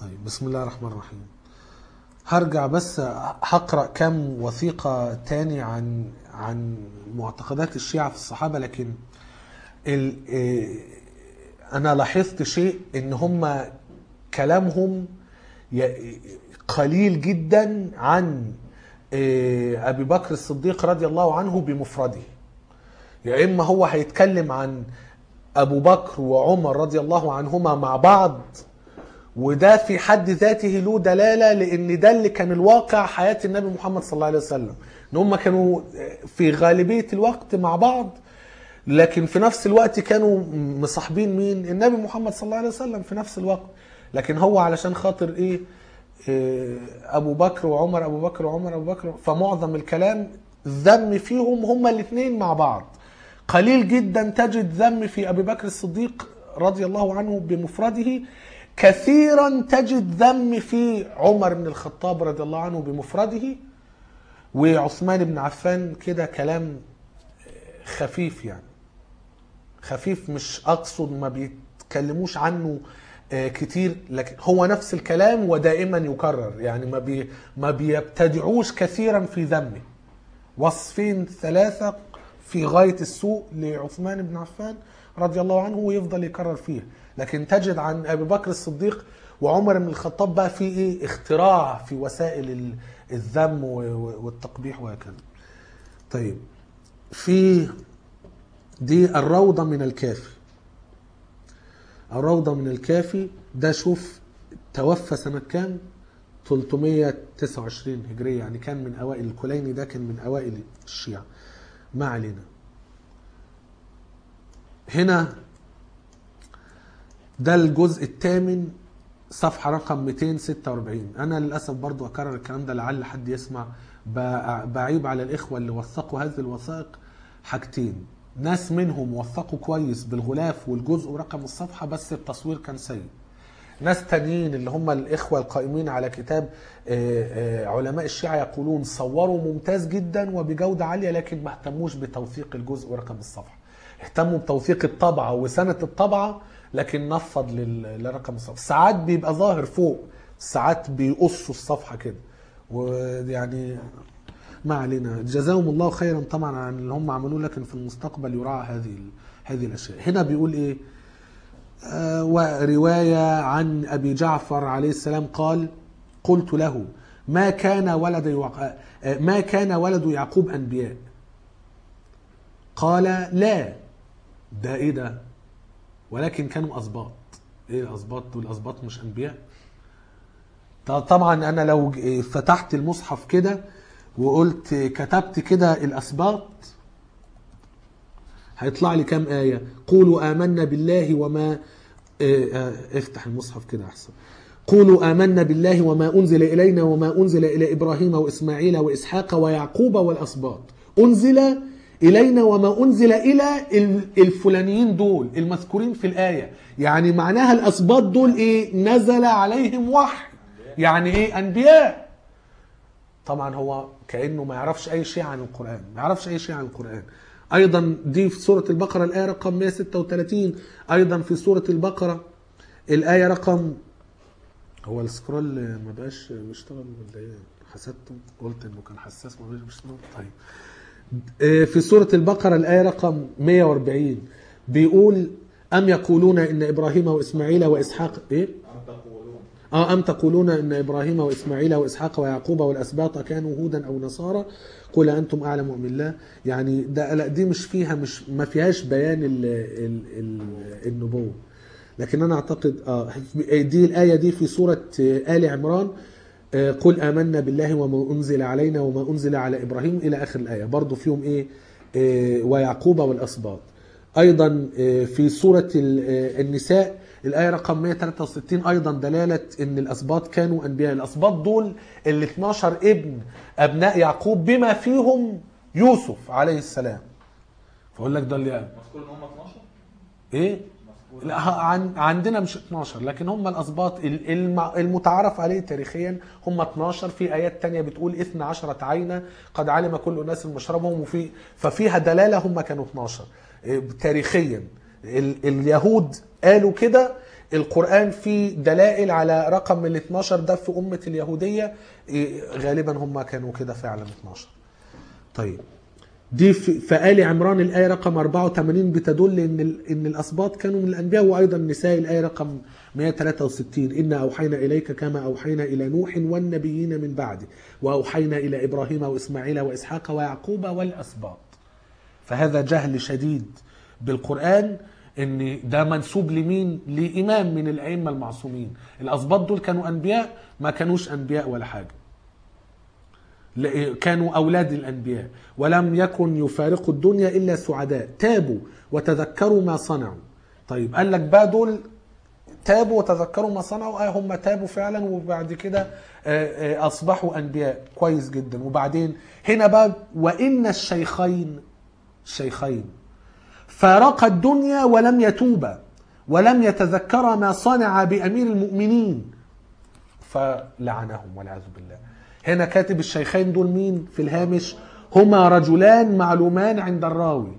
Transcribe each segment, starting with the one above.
طيب بسم الله الرحمن الرحيم هرجع بس هقرا كم وثيقه تاني عن عن معتقدات الشيعه في الصحابه لكن ال إيه، انا لاحظت شيء ان هم كلامهم ي- قليل جدا عن إيه، ابي بكر الصديق رضي الله عنه بمفرده يا اما هو هيتكلم عن ابو بكر وعمر رضي الله عنهما مع بعض وده في حد ذاته له دلاله لان ده اللي كان الواقع حياه النبي محمد صلى الله عليه وسلم ان هم كانوا في غالبيه الوقت مع بعض لكن في نفس الوقت كانوا مصاحبين مين النبي محمد صلى الله عليه وسلم في نفس الوقت لكن هو علشان خاطر ايه إيه، ابو بكر وعمر ابو بكر وعمر ابو بكر فمعظم الكلام ذم فيهم هما الاثنين مع بعض قليل جدا تجد ذم في ابي بكر الصديق رضي الله عنه بمفرده كثيرا تجد ذم في عمر بن الخطاب رضي الله عنه بمفرده وعثمان بن عفان كده كلام خفيف يعني خفيف مش اقصد ما بيتكلموش عنه آه، كتير لكن هو نفس الكلام ودائما يكرر يعني ما بي ما بيبتدعوش كثيرا في ذمه وصفين ثلاثة في غاية السوء لعثمان بن عفان رضي الله عنه ويفضل يكرر فيها لكن تجد عن أبي بكر الصديق وعمر بن الخطاب بقى في إيه اختراع في وسائل ال- الذم و- و- والتقبيح وهكذا طيب في دي الروضة من الكافي الروضة من الكافي ده شوف توفى سنة كام 329 هجرية يعني كان من أوائل الكليني ده كان من أوائل الشيعة ما علينا هنا ده الجزء الثامن صفحة رقم 246 أنا للأسف برضو أكرر الكلام ده لعل حد يسمع ب- بعيب على الإخوة اللي وثقوا هذه الوثائق حاجتين ناس منهم وثقوا كويس بالغلاف والجزء ورقم الصفحة بس التصوير كان سيء ناس تانيين اللي هم الإخوة القائمين على كتاب آه، آه، علماء الشيعة يقولون صوروا ممتاز جدا وبجودة عالية لكن ما اهتموش بتوثيق الجزء ورقم الصفحة اهتموا بتوثيق الطبعة وسنة الطبعة لكن نفض لل- لرقم الصفحة ساعات بيبقى ظاهر فوق ساعات بيقصوا الصفحة كده ويعني ما علينا جزاهم الله خيرا طبعا عن اللي هم عملوه لكن في المستقبل يراعى هذه ال- هذه الاشياء هنا بيقول ايه آه، ورواية عن أبي جعفر عليه السلام قال قلت له ما كان ولد يوق... آه، ما كان ولد يعقوب أنبياء قال لا ده إيه ده ولكن كانوا أسباط إيه الأسباط دول أسباط مش أنبياء ط- طبعا أنا لو ج- فتحت المصحف كده وقلت كتبت كده الأسباط هيطلع لي كام آية قولوا آمنا بالله وما آه، آه، افتح المصحف كده أحسن قولوا آمنا بالله وما أنزل إلينا وما أنزل إلى إبراهيم وإسماعيل وإسحاق ويعقوب والأسباط أنزل إلينا وما أنزل إلى ال- الفلانيين دول المذكورين في الآية يعني معناها الأسباط دول إيه نزل عليهم وحي يعني إيه أنبياء طبعا هو كانه ما يعرفش اي شيء عن القران ما يعرفش اي شيء عن القران ايضا دي في سوره البقره الايه رقم 136 ايضا في سوره البقره الايه رقم هو السكرول ما بقاش بيشتغل ولا ايه حسبته قلت انه كان حساس ما بقاش بيشتغل طيب آه، في سوره البقره الايه رقم 140 بيقول ام يقولون ان ابراهيم واسماعيل واسحاق ايه أم تقولون اه أم تقولون أن إبراهيم وإسماعيل وإسحاق ويعقوب والأسباط كانوا هودا أو نصارى قل أنتم أعلم من الله يعني ده لا دي مش فيها مش ما فيهاش بيان ال ال ال النبوة لكن أنا أعتقد آه دي الآية دي في سورة آه، آل عمران آه، قل آمنا بالله وما أنزل علينا وما أنزل على إبراهيم إلى آخر الآية برضو فيهم إيه آه، ويعقوب والأسباط ايضا آه، في سوره ال- آه، النساء الايه رقم 163 ايضا دلاله ان الاسباط كانوا انبياء الاسباط دول ال 12 ابن ابناء يعقوب بما فيهم يوسف عليه السلام فاقول لك ده اللي مذكور ان هم 12 ايه لا ه- عن عندنا مش 12 لكن هم الاسباط ال- الم- المتعارف عليه تاريخيا هم 12 في ايات تانية بتقول 12 عينا قد علم كل اناس مشربهم وفي ففيها دلاله هم كانوا 12 إيه، تاريخيا ال- اليهود قالوا كده القرآن فيه دلائل على رقم من ال 12 ده في أمة اليهودية إيه، غالبا هم كانوا كده فعلا 12 طيب دي في في آل عمران الآية رقم 84 بتدل إن ال- إن الأسباط كانوا من الأنبياء وأيضا النساء الآية رقم 163 إنا أوحينا إليك كما أوحينا إلى نوح والنبيين من بعده وأوحينا إلى إبراهيم وإسماعيل وإسحاق ويعقوب والأسباط فهذا جهل شديد بالقرآن ان ده منسوب لمين لامام من الائمه المعصومين الاسباط دول كانوا انبياء ما كانوش انبياء ولا حاجه لا- كانوا اولاد الانبياء ولم يكن يفارقوا الدنيا الا سعداء تابوا وتذكروا ما صنعوا طيب قال لك بقى دول تابوا وتذكروا ما صنعوا اه هم تابوا فعلا وبعد كده آه، آه، اصبحوا انبياء كويس جدا وبعدين هنا بقى وان الشيخين الشيخين فارقا الدنيا ولم يتوبا ولم يتذكرا ما صنع بامير المؤمنين فلعنهم والعياذ بالله هنا كاتب الشيخين دول مين في الهامش هما رجلان معلومان عند الراوي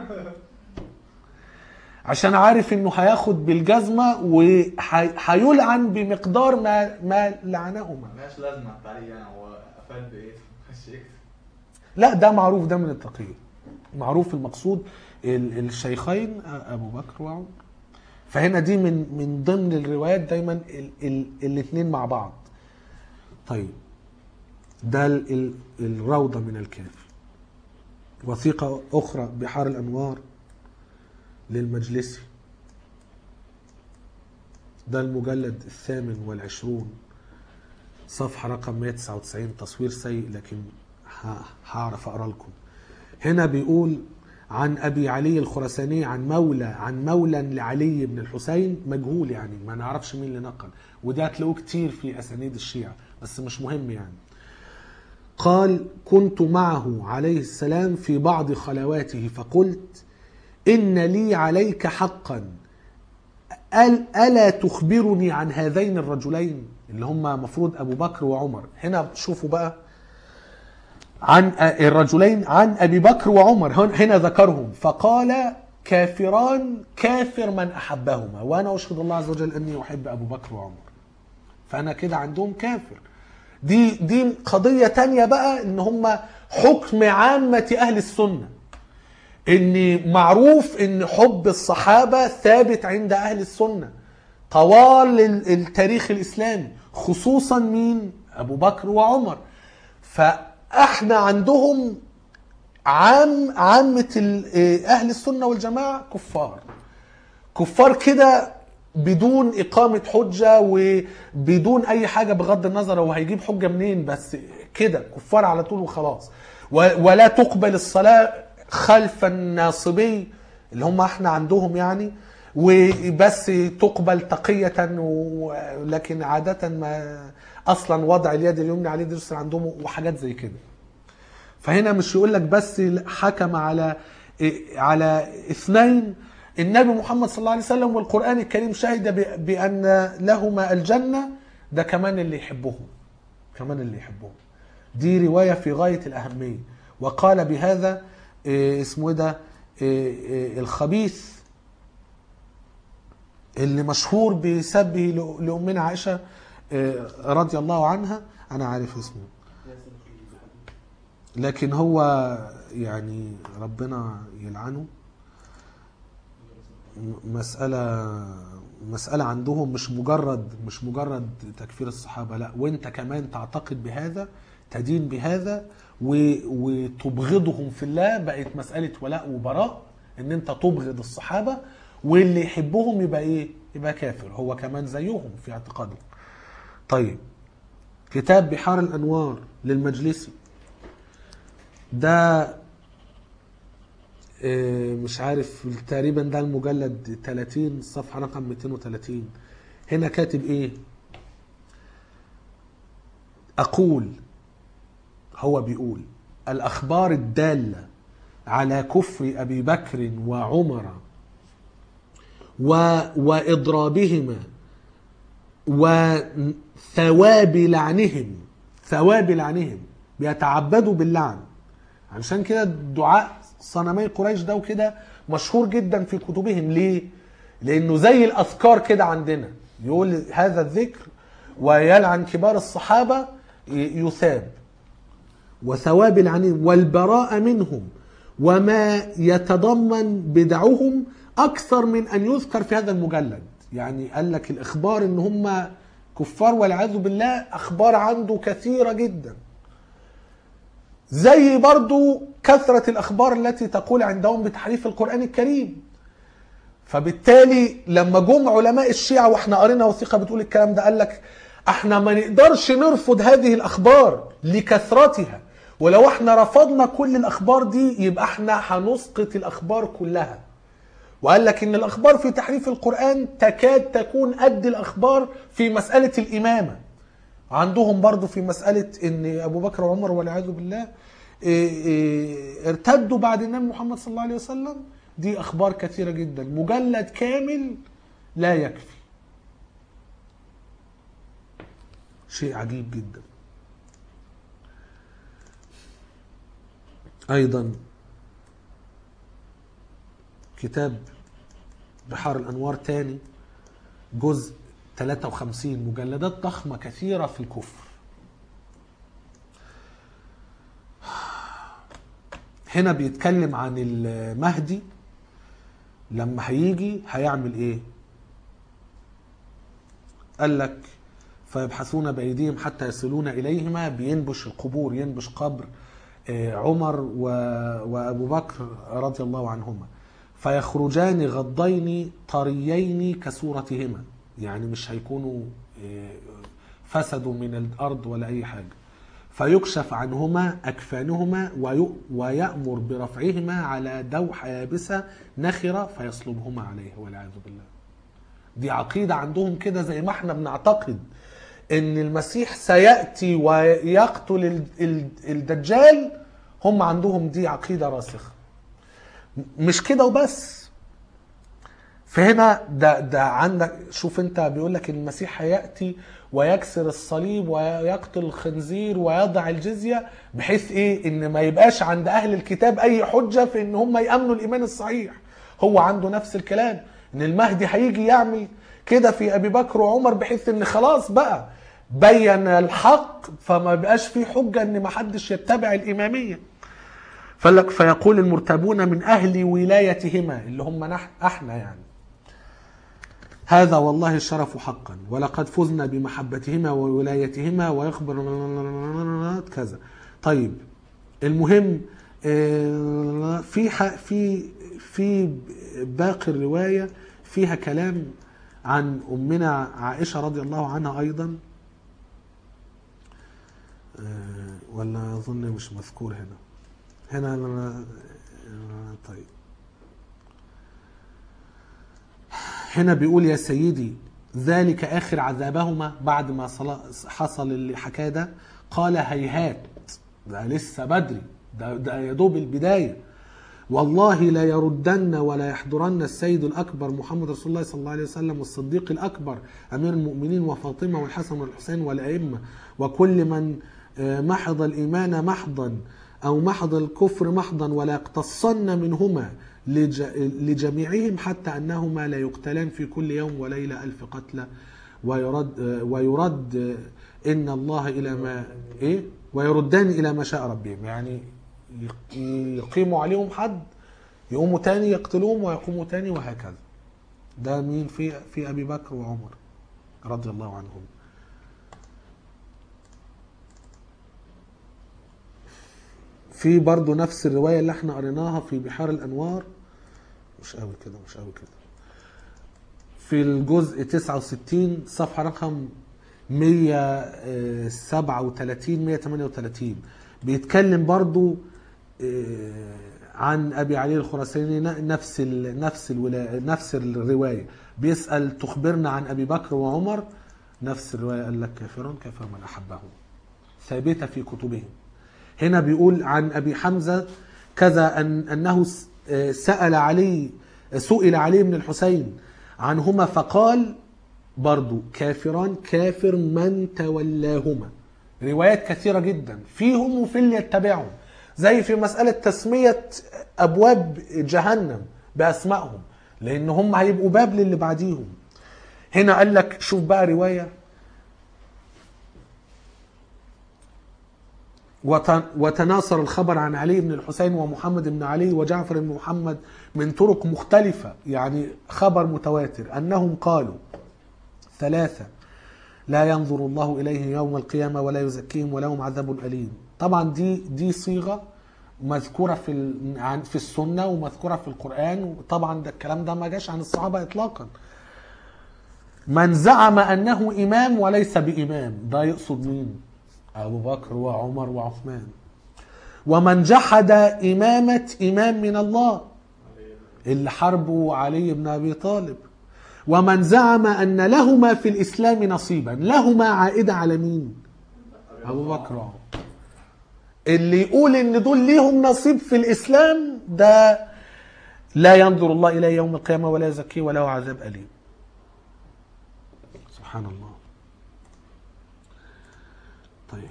عشان عارف انه هياخد بالجزمه وهيلعن بمقدار ما ما لعنهما ملهاش لازمه التعليق يعني هو افاد بايه؟ مش يكتب لا ده معروف ده من التقية معروف المقصود ال- الشيخين ابو بكر وعمر فهنا دي من من ضمن الروايات دايما ال- ال- الاثنين مع بعض طيب ده ال- ال- الروضة من الكافي وثيقة أخرى بحار الأنوار للمجلسي ده المجلد الثامن والعشرون صفحة رقم 199 تصوير سيء لكن ه- هعرف أقرأ لكم هنا بيقول عن أبي علي الخرساني عن مولى عن مولى لعلي بن الحسين مجهول يعني ما نعرفش مين اللي نقل وده هتلاقوه كتير في أسانيد الشيعة بس مش مهم يعني قال كنت معه عليه السلام في بعض خلواته فقلت إن لي عليك حقا قال ألا تخبرني عن هذين الرجلين اللي هم مفروض أبو بكر وعمر هنا شوفوا بقى عن الرجلين عن أبي بكر وعمر هن- هنا ذكرهم فقال كافران كافر من أحبهما وأنا أشهد الله عز وجل أني أحب أبو بكر وعمر فأنا كده عندهم كافر دي دي قضية تانية بقى إن هم حكم عامة أهل السنة ان معروف ان حب الصحابه ثابت عند اهل السنه طوال ال- التاريخ الاسلامي خصوصا مين ابو بكر وعمر فاحنا عندهم عام عامه ال- إيه، اهل السنه والجماعه كفار كفار كده بدون إقامة حجة وبدون أي حاجة بغض النظر هو هيجيب حجة منين بس كده كفار على طول وخلاص و- ولا تقبل الصلاة خلف الناصبي اللي هم احنا عندهم يعني وبس تقبل تقية و- لكن عادة ما أصلا وضع اليد اليمنى على اليد اليسرى عندهم وحاجات زي كده فهنا مش يقول لك بس حكم على على اثنين النبي محمد صلى الله عليه وسلم والقرآن الكريم شهد ب- بأن لهما الجنة ده كمان اللي يحبهم كمان اللي يحبهم دي رواية في غاية الأهمية وقال بهذا إيه، اسمه إيه ده إيه، إيه، الخبيث اللي مشهور بسبه ل- لأمنا عائشة إيه، رضي الله عنها أنا عارف اسمه لكن هو يعني ربنا يلعنه م- مسألة مسألة عندهم مش مجرد مش مجرد تكفير الصحابة لا وانت كمان تعتقد بهذا تدين بهذا و- وتبغضهم في الله بقت مسألة ولاء وبراء ان انت تبغض الصحابة واللي يحبهم يبقى ايه يبقى كافر هو كمان زيهم في اعتقادهم طيب كتاب بحار الانوار للمجلسي ده آه، مش عارف تقريبا ده المجلد 30 صفحة رقم 230 هنا كاتب ايه اقول هو بيقول الاخبار الدالة على كفر ابي بكر وعمر و واضرابهما وثواب لعنهم ثواب لعنهم بيتعبدوا باللعن علشان كده دعاء صنمي قريش ده وكده مشهور جدا في كتبهم ليه؟ لانه زي الاذكار كده عندنا يقول هذا الذكر ويلعن كبار الصحابه ي- يثاب وثواب العنين والبراءة منهم وما يتضمن بدعهم أكثر من أن يذكر في هذا المجلد يعني قال لك الإخبار إن هم كفار والعياذ بالله أخبار عنده كثيرة جدا زي برضو كثرة الأخبار التي تقول عندهم بتحريف القرآن الكريم فبالتالي لما جم علماء الشيعة واحنا قرينا وثيقة بتقول الكلام ده قال لك احنا ما نقدرش نرفض هذه الاخبار لكثرتها ولو احنا رفضنا كل الاخبار دي يبقى احنا هنسقط الاخبار كلها وقال لك ان الاخبار في تحريف القرآن تكاد تكون قد الاخبار في مسألة الامامة عندهم برضو في مسألة ان ابو بكر وعمر والعياذ بالله إيه إيه ارتدوا بعد النبي محمد صلى الله عليه وسلم دي اخبار كثيرة جدا مجلد كامل لا يكفي شيء عجيب جدا ايضا كتاب بحار الانوار تاني جزء 53 مجلدات ضخمة كثيرة في الكفر هنا بيتكلم عن المهدي لما هيجي هيعمل ايه قال لك فيبحثون بأيديهم حتى يصلون إليهما بينبش القبور ينبش قبر آه، عمر و... وأبو بكر رضي الله عنهما فيخرجان غضين طريين كصورتهما يعني مش هيكونوا آه، فسدوا من الأرض ولا أي حاجة فيكشف عنهما أكفانهما وي... ويأمر برفعهما على دوحة يابسة نخرة فيصلبهما عليه والعياذ بالله دي عقيدة عندهم كده زي ما احنا بنعتقد ان المسيح سيأتي ويقتل ال- ال- الدجال هم عندهم دي عقيدة راسخة م- مش كده وبس فهنا ده ده عندك شوف انت بيقول لك المسيح هياتي ويكسر الصليب ويقتل الخنزير ويضع الجزيه بحيث ايه ان ما يبقاش عند اهل الكتاب اي حجه في ان هم يامنوا الايمان الصحيح هو عنده نفس الكلام ان المهدي هيجي يعمل كده في ابي بكر وعمر بحيث ان خلاص بقى بين الحق فما بقاش في حجه ان ما حدش يتبع الاماميه فلك فيقول المرتبون من اهل ولايتهما اللي هم نح- احنا يعني هذا والله الشرف حقا ولقد فزنا بمحبتهما وولايتهما ويخبر كذا طيب المهم آه، في ح- في في باقي الروايه فيها كلام عن امنا عائشه رضي الله عنها ايضا آه، ولا اظن مش مذكور هنا هنا هنا- طيب هنا بيقول يا سيدي ذلك اخر عذابهما بعد ما صلا- حصل اللي حكاه ده قال هيهات ده لسه بدري ده, ده يا دوب البدايه والله لا يردن ولا يحضرن السيد الاكبر محمد رسول الله صلى الله عليه وسلم والصديق الاكبر امير المؤمنين وفاطمه والحسن والحسين والائمه وكل من آه، محض الايمان محضا او محض الكفر محضا ولا يقتصن منهما لج- لجميعهم حتى انهما لا يقتلان في كل يوم وليله الف قتلى ويرد آه، ويرد آه، ان الله الى ما ايه ويردان الى ما شاء ربهم يعني يق- يقيموا عليهم حد يقوموا تاني يقتلوهم ويقوموا تاني وهكذا ده مين في في ابي بكر وعمر رضي الله عنهم في برضو نفس الرواية اللي احنا قريناها في بحار الأنوار مش قوي كده مش قوي كده في الجزء 69 صفحة رقم 137 138 بيتكلم برضو آه، عن ابي علي الخراساني ن- نفس ال نفس الولا نفس الروايه بيسال تخبرنا عن ابي بكر وعمر نفس الروايه قال لك كافر كافر من احبه ثابته في كتبهم هنا بيقول عن ابي حمزه كذا ان انه س- آه، سال علي سئل علي بن الحسين عنهما فقال برضو كافران كافر من تولاهما روايات كثيرة جدا فيهم وفي اللي يتبعهم زي في مسألة تسمية أبواب جهنم بأسمائهم لان هم هيبقوا باب للي بعديهم هنا قال لك شوف بقى روايه وت- وتناصر الخبر عن علي بن الحسين ومحمد بن علي وجعفر بن محمد من طرق مختلفة يعني خبر متواتر أنهم قالوا ثلاثة لا ينظر الله إليهم يوم القيامة ولا يزكيهم ولهم عذاب أليم طبعا دي دي صيغة مذكورة في ال- عن- في السنة ومذكورة في القرآن وطبعا ده الكلام ده ما جاش عن الصحابة إطلاقا من زعم أنه إمام وليس بإمام ده يقصد مين أبو بكر وعمر وعثمان ومن جحد إمامة إمام من الله اللي حاربوا علي بن أبي طالب ومن زعم أن لهما في الإسلام نصيبا لهما عائدة على مين أبو بكر وعمر اللي يقول ان دول ليهم نصيب في الاسلام ده لا ينظر الله اليه يوم القيامه ولا يزكيه وله عذاب اليم سبحان الله طيب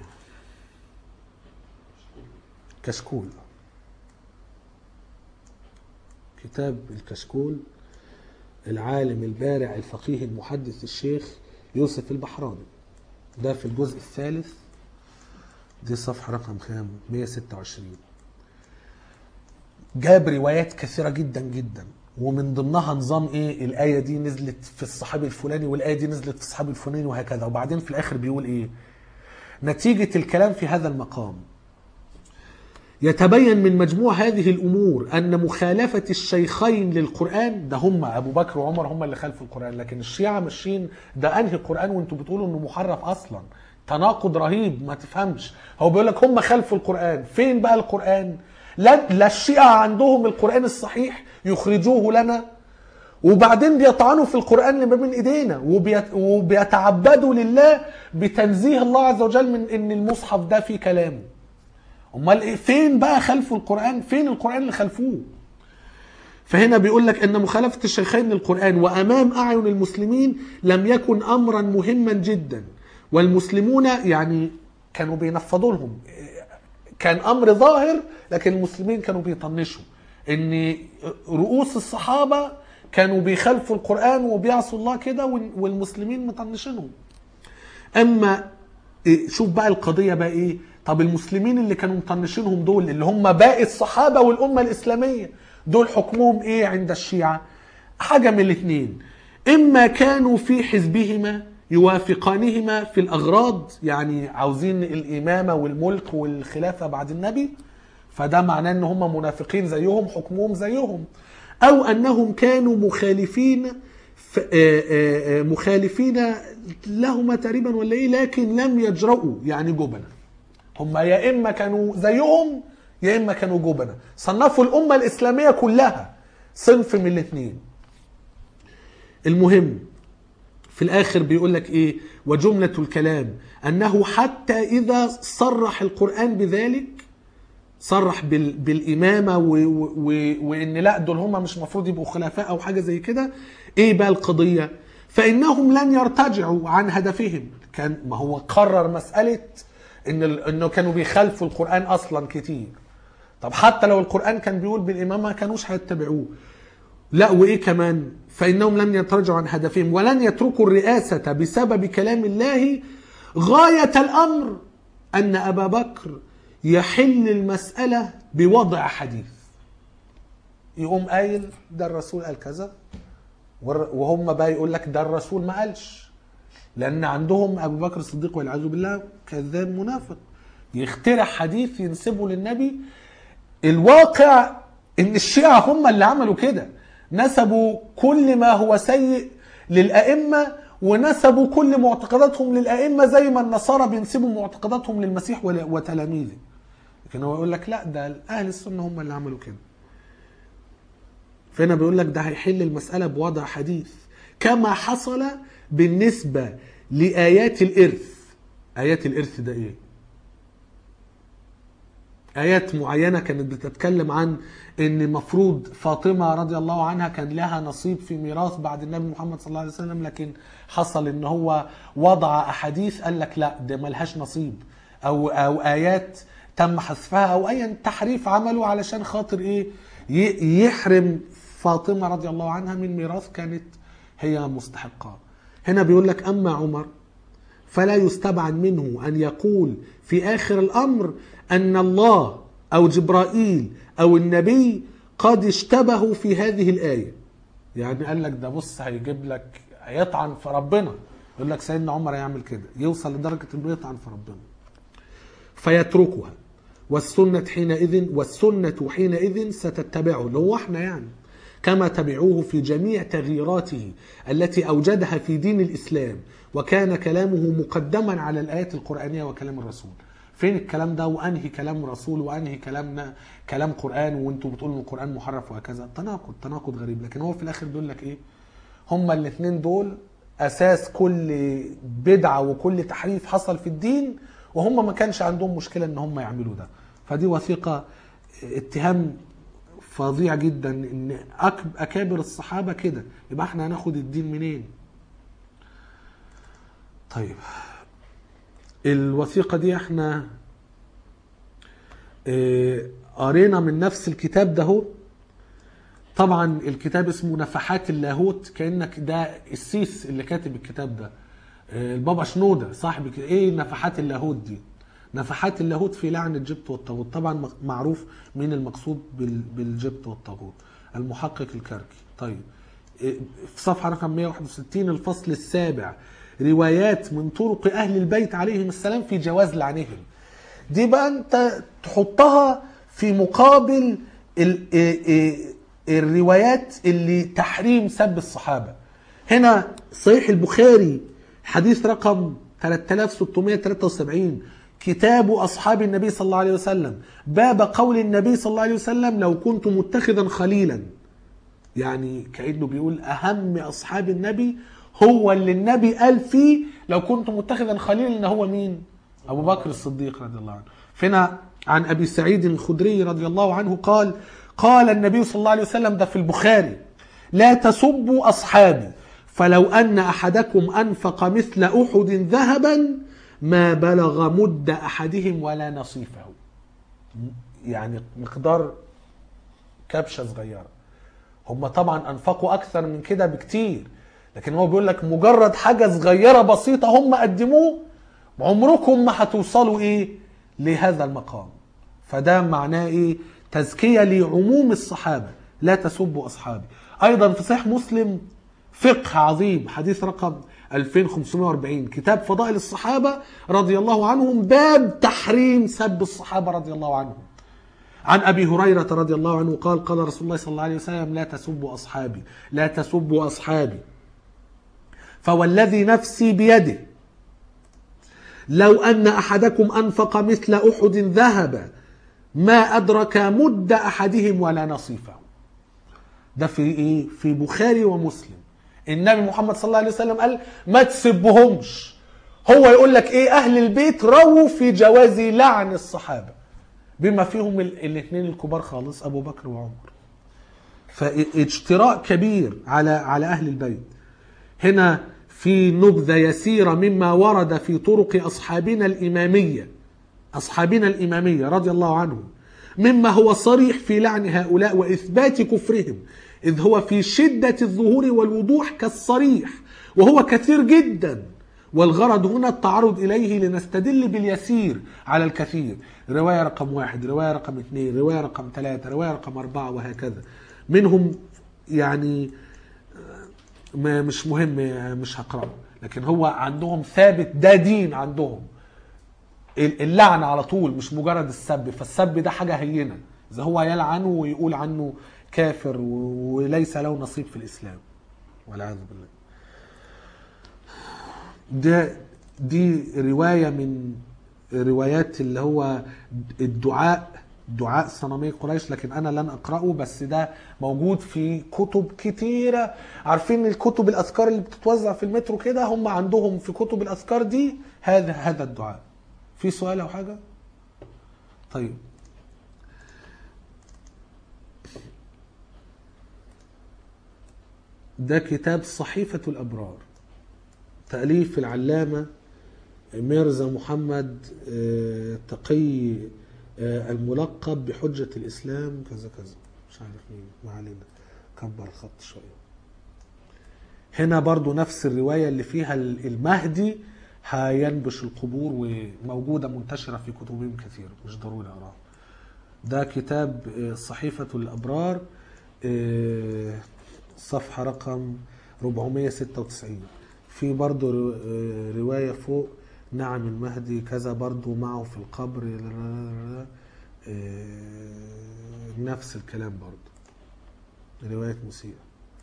كشكول كتاب الكشكول العالم البارع الفقيه المحدث الشيخ يوسف البحراني ده في الجزء الثالث دي صفحة رقم كام 126 جاب روايات كثيرة جدا جدا ومن ضمنها نظام ايه الآية دي نزلت في الصحابي الفلاني والآية دي نزلت في الصحابي الفلاني وهكذا وبعدين في الآخر بيقول ايه نتيجة الكلام في هذا المقام يتبين من مجموع هذه الأمور أن مخالفة الشيخين للقرآن ده هم أبو بكر وعمر هم اللي خالفوا القرآن لكن الشيعة ماشيين ده أنهي قرآن وانتوا بتقولوا إنه محرف أصلا تناقض رهيب ما تفهمش هو بيقول لك هم خالفوا القرآن فين بقى القرآن لا, لا الشيعة عندهم القرآن الصحيح يخرجوه لنا وبعدين بيطعنوا في القرآن اللي ما بين ايدينا وبيت وبيتعبدوا لله بتنزيه الله عز وجل من ان المصحف ده فيه كلامه امال ايه فين بقى خلفوا القران فين القران اللي خلفوه فهنا بيقول لك ان مخالفه الشيخين للقران وامام اعين المسلمين لم يكن امرا مهما جدا والمسلمون يعني كانوا بينفضوا لهم كان امر ظاهر لكن المسلمين كانوا بيطنشوا ان رؤوس الصحابه كانوا بيخالفوا القران وبيعصوا الله كده والمسلمين مطنشينهم اما إيه شوف بقى القضيه بقى ايه طب المسلمين اللي كانوا مطنشينهم دول اللي هم باقي الصحابه والامه الاسلاميه دول حكمهم ايه عند الشيعه حاجه من الاثنين اما كانوا في حزبهما يوافقانهما في الاغراض يعني عاوزين الامامه والملك والخلافه بعد النبي فده معناه ان هم منافقين زيهم حكمهم زيهم او انهم كانوا مخالفين مخالفين لهما تقريبا ولا ايه لكن لم يجرؤوا يعني جبنه هم يا اما كانوا زيهم يا اما كانوا جبنه صنفوا الامه الاسلاميه كلها صنف من الاثنين المهم في الاخر بيقول لك ايه وجمله الكلام انه حتى اذا صرح القران بذلك صرح بال بالامامه و و وان لا دول هم مش المفروض يبقوا خلفاء او حاجه زي كده ايه بقى القضيه فانهم لن يرتجعوا عن هدفهم كان ما هو قرر مساله ان انه كانوا بيخالفوا القران اصلا كتير طب حتى لو القران كان بيقول بالامامه ما كانوش هيتبعوه لا وايه كمان فانهم لن يتراجعوا عن هدفهم ولن يتركوا الرئاسه بسبب كلام الله غايه الامر ان ابا بكر يحل المساله بوضع حديث يقوم قايل ده الرسول قال كذا وهم بقى يقول لك ده الرسول ما قالش لان عندهم ابو بكر الصديق والعياذ بالله كذاب منافق يخترع حديث ينسبه للنبي الواقع ان الشيعة هم اللي عملوا كده نسبوا كل ما هو سيء للأئمة ونسبوا كل معتقداتهم للأئمة زي ما النصارى بينسبوا معتقداتهم للمسيح وتلاميذه لكن هو يقول لك لا ده أهل السنة هم اللي عملوا كده فهنا بيقول لك ده هيحل المسألة بوضع حديث كما حصل بالنسبة لآيات الإرث آيات الإرث ده إيه؟ آيات معينة كانت بتتكلم عن إن مفروض فاطمة رضي الله عنها كان لها نصيب في ميراث بعد النبي محمد صلى الله عليه وسلم لكن حصل إن هو وضع أحاديث قال لك لا ده ملهاش نصيب أو أو آيات تم حذفها أو أي تحريف عمله علشان خاطر إيه يحرم فاطمة رضي الله عنها من ميراث كانت هي مستحقة هنا بيقول لك أما عمر فلا يستبعد منه أن يقول في آخر الأمر أن الله أو جبرائيل أو النبي قد اشتبهوا في هذه الآية يعني قال لك ده بص هيجيب لك هيطعن في ربنا يقول لك سيدنا عمر هيعمل كده يوصل لدرجة انه يطعن في ربنا فيتركها والسنة حينئذ والسنة حينئذ ستتبعه اللي هو احنا يعني كما تبعوه في جميع تغييراته التي أوجدها في دين الإسلام وكان كلامه مقدما على الآيات القرآنية وكلام الرسول فين الكلام ده وانهي كلام رسول وانهي كلامنا كلام قران وانتوا بتقولوا ان القران محرف وهكذا تناقض تناقض غريب لكن هو في الاخر بيقول لك ايه هما الاثنين دول اساس كل بدعه وكل تحريف حصل في الدين وهم ما كانش عندهم مشكله ان هم يعملوا ده فدي وثيقه اتهام فظيع جدا ان أكب- اكابر الصحابه كده يبقى احنا هناخد الدين منين طيب الوثيقة دي احنا اه، قرينا من نفس الكتاب ده هو طبعا الكتاب اسمه نفحات اللاهوت كأنك ده السيس اللي كاتب الكتاب ده اه، البابا شنودة صاحب الك- ايه نفحات اللاهوت دي نفحات اللاهوت في لعن الجبت والطاغوت طبعا م- معروف مين المقصود بال- بالجبت والطاغوت المحقق الكركي طيب في صفحة رقم 161 الفصل السابع روايات من طرق أهل البيت عليهم السلام في جواز لعنهم دي بقى أنت تحطها في مقابل ال- ال- ال- الروايات اللي تحريم سب الصحابة هنا صحيح البخاري حديث رقم 3673 كتاب أصحاب النبي صلى الله عليه وسلم باب قول النبي صلى الله عليه وسلم لو كنت متخذا خليلا يعني كأنه بيقول أهم أصحاب النبي هو اللي النبي قال فيه لو كنت متخذا خليلا إن هو مين؟ أبو بكر الصديق رضي الله عنه فينا عن أبي سعيد الخدري رضي الله عنه قال قال النبي صلى الله عليه وسلم ده في البخاري لا تسبوا أصحابي فلو أن أحدكم أنفق مثل أحد ذهبا ما بلغ مد أحدهم ولا نصيفه يعني مقدار كبشة صغيرة هم طبعا انفقوا اكثر من كده بكتير لكن هو بيقول لك مجرد حاجه صغيره بسيطه هم قدموه عمركم ما هتوصلوا ايه لهذا المقام فده معناه ايه تزكيه لعموم الصحابه لا تسبوا اصحابي ايضا في صحيح مسلم فقه عظيم حديث رقم 2540 كتاب فضائل الصحابه رضي الله عنهم باب تحريم سب الصحابه رضي الله عنهم عن ابي هريره رضي الله عنه قال قال رسول الله صلى الله عليه وسلم لا تسبوا اصحابي لا تسبوا اصحابي فوالذي نفسي بيده لو ان احدكم انفق مثل احد ذهب ما ادرك مد احدهم ولا نصيفه ده في ايه في بخاري ومسلم النبي محمد صلى الله عليه وسلم قال ما تسبهمش هو يقول لك ايه اهل البيت رووا في جواز لعن الصحابه بما فيهم الاثنين الكبار خالص ابو بكر وعمر فاجتراء كبير على على اهل البيت هنا في نبذه يسيره مما ورد في طرق اصحابنا الاماميه اصحابنا الاماميه رضي الله عنهم مما هو صريح في لعن هؤلاء واثبات كفرهم اذ هو في شده الظهور والوضوح كالصريح وهو كثير جدا والغرض هنا التعرض إليه لنستدل باليسير على الكثير رواية رقم واحد رواية رقم اثنين رواية رقم ثلاثة رواية رقم أربعة وهكذا منهم يعني ما مش مهم مش هقرأه لكن هو عندهم ثابت ده دين عندهم اللعن على طول مش مجرد السب فالسب ده حاجة هينة إذا هو يلعنه ويقول عنه كافر وليس له نصيب في الإسلام والعياذ بالله ده دي رواية من روايات اللي هو الدعاء دعاء صنمي قريش لكن انا لن اقراه بس ده موجود في كتب كتيره عارفين الكتب الاذكار اللي بتتوزع في المترو كده هم عندهم في كتب الاذكار دي هذا هذا الدعاء في سؤال او حاجه طيب ده كتاب صحيفه الابرار تأليف العلامة ميرزا محمد تقي الملقب بحجة الإسلام كذا كذا مش عارف مين ما علينا كبر الخط شويه هنا برضو نفس الروايه اللي فيها المهدي هينبش القبور وموجوده منتشره في كتبهم كثير مش ضروري اقراها ده كتاب آه، صحيفه الابرار آه، صفحه رقم 496 في برضو رو- آه، روايه فوق نعم المهدي كذا برضو معه في القبر آه، نفس الكلام برضو روايه مسيء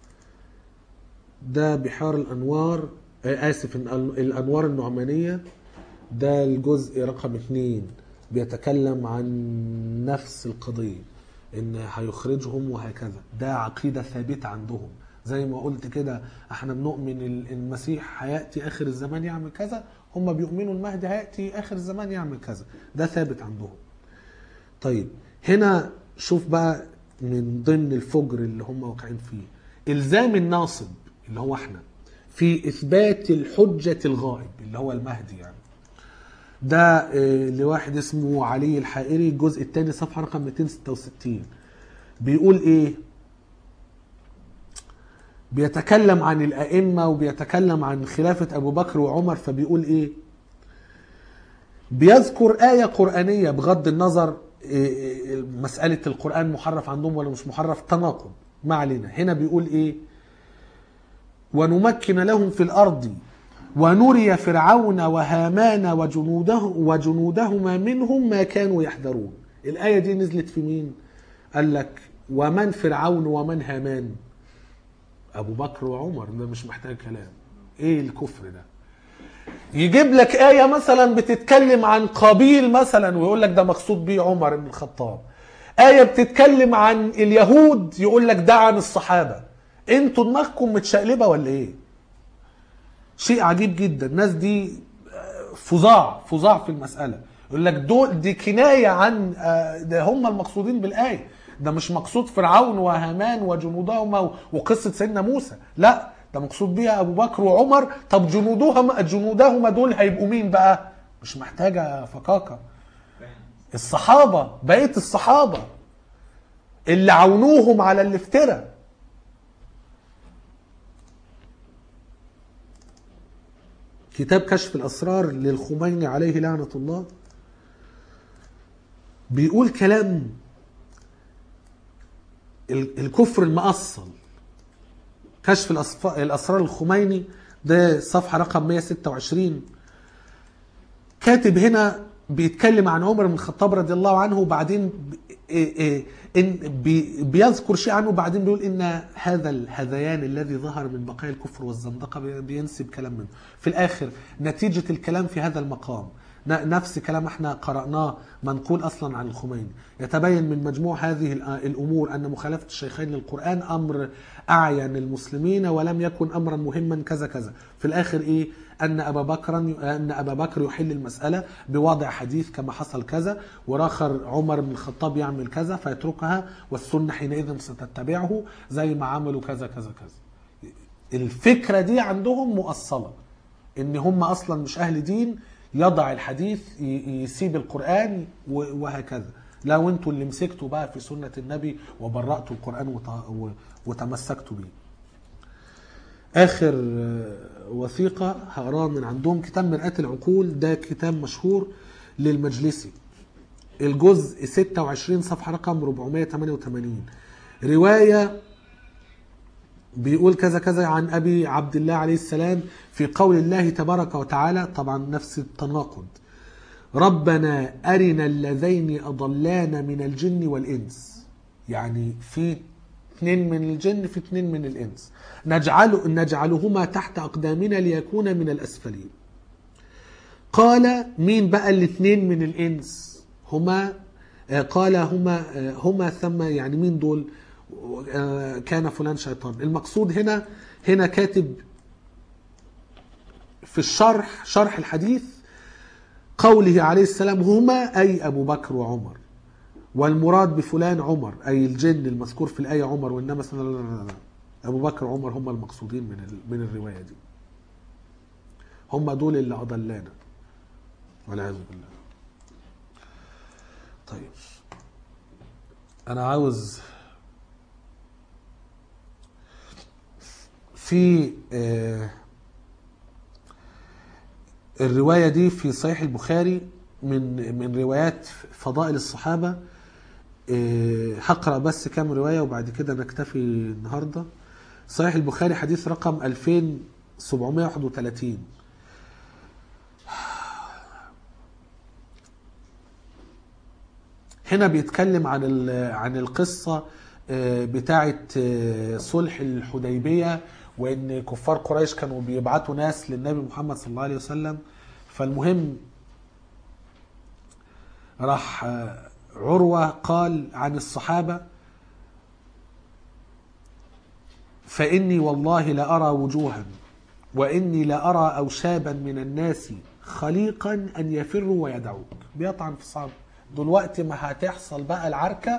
ده بحار الانوار آه، اسف الأن- الانوار النعمانيه ده الجزء رقم اتنين بيتكلم عن نفس القضيه ان هيخرجهم وهكذا ده عقيده ثابته عندهم زي ما قلت كده احنا بنؤمن ال- المسيح هياتي اخر الزمان يعمل كذا هم بيؤمنوا المهدي هياتي اخر الزمان يعمل كذا ده ثابت عندهم طيب هنا شوف بقى من ضمن الفجر اللي هم واقعين فيه الزام الناصب اللي هو احنا في اثبات الحجه الغائب اللي هو المهدي يعني ده آه، لواحد اسمه علي الحائري الجزء الثاني صفحه رقم 266 بيقول ايه بيتكلم عن الائمه وبيتكلم عن خلافه ابو بكر وعمر فبيقول ايه بيذكر آية قرآنية بغض النظر إيه، إيه، مسألة القرآن محرف عندهم ولا مش محرف تناقض ما علينا هنا بيقول إيه ونمكن لهم في الأرض ونري فرعون وهامان وجنوده وجنودهما منهم ما كانوا يحذرون الآية دي نزلت في مين قال لك ومن فرعون ومن هامان أبو بكر وعمر ده مش محتاج كلام إيه الكفر ده يجيب لك آية مثلا بتتكلم عن قابيل مثلا ويقول لك ده مقصود بيه عمر بن الخطاب آية بتتكلم عن اليهود يقول لك ده عن الصحابة انتوا دماغكم متشقلبة ولا ايه شيء عجيب جدا الناس دي آه، فظاع فظاع في المسألة يقول لك دول دي كناية عن آه، ده هم المقصودين بالآية ده مش مقصود فرعون وهامان وجنودهما وقصة سيدنا موسى لا ده مقصود بيها أبو بكر وعمر طب جنودهما جنودهما دول هيبقوا مين بقى مش محتاجة فكاكة الصحابة بقية الصحابة اللي عونوهم على الافتراء كتاب كشف الأسرار للخميني عليه لعنة الله بيقول كلام ال- الكفر المأصل كشف الأصف- الأسرار الخميني ده صفحة رقم 126 كاتب هنا بيتكلم عن عمر بن الخطاب رضي الله عنه وبعدين ب- إيه إيه إن بي- بيذكر شيء عنه وبعدين بيقول ان هذا الهذيان الذي ظهر من بقايا الكفر والزندقه بي- بينسب كلام منه في الاخر نتيجه الكلام في هذا المقام ن- نفس كلام احنا قرأناه منقول اصلا عن الخميني يتبين من مجموع هذه الأ- الامور ان مخالفه الشيخين للقران امر اعين المسلمين ولم يكن امرا مهما كذا كذا في الاخر ايه ان ابا بكر ان ابا بكر يحل المساله بوضع حديث كما حصل كذا وراخر عمر بن الخطاب يعمل كذا فيتركها والسنه حينئذ ستتبعه زي ما عملوا كذا كذا كذا الفكره دي عندهم مؤصله ان هم اصلا مش اهل دين يضع الحديث ي- يسيب القران و- وهكذا لو انتوا اللي مسكتوا بقى في سنه النبي وبرأتوا القران وت- و- وتمسكتوا بيه اخر آه، وثيقه هقراها من عندهم كتاب مرآة العقول ده كتاب مشهور للمجلسي الجزء 26 صفحه رقم 488 روايه بيقول كذا كذا عن ابي عبد الله عليه السلام في قول الله تبارك وتعالى طبعا نفس التناقض ربنا ارنا اللذين اضلانا من الجن والانس يعني في اثنين من الجن في اثنين من الانس نجعل نجعلهما تحت اقدامنا ليكون من الاسفلين قال مين بقى الاثنين من الانس هما آه، قال هما آه، هما ثم يعني مين دول آه، كان فلان شيطان المقصود هنا هنا كاتب في الشرح شرح الحديث قوله عليه السلام هما أي أبو بكر وعمر والمراد بفلان عمر أي الجن المذكور في الآية عمر وإنما لا لا لا لا. أبو بكر وعمر هم المقصودين من ال- من الرواية دي هم دول اللي أضلانا والعياذ بالله طيب أنا عاوز في آه، الرواية دي في صحيح البخاري من من روايات فضائل الصحابة آه، هقرأ بس كام رواية وبعد كده نكتفي النهاردة صحيح البخاري حديث رقم 2731 هنا بيتكلم عن ال- عن القصة آه، بتاعة آه، صلح الحديبية وإن كفار قريش كانوا بيبعتوا ناس للنبي محمد صلى الله عليه وسلم فالمهم راح آه، عروة قال عن الصحابة فإني والله لأرى وجوها وإني لأرى أوشابا من الناس خليقا أن يفروا ويدعوك بيطعن في الصحابة دلوقتي ما هتحصل بقى العركة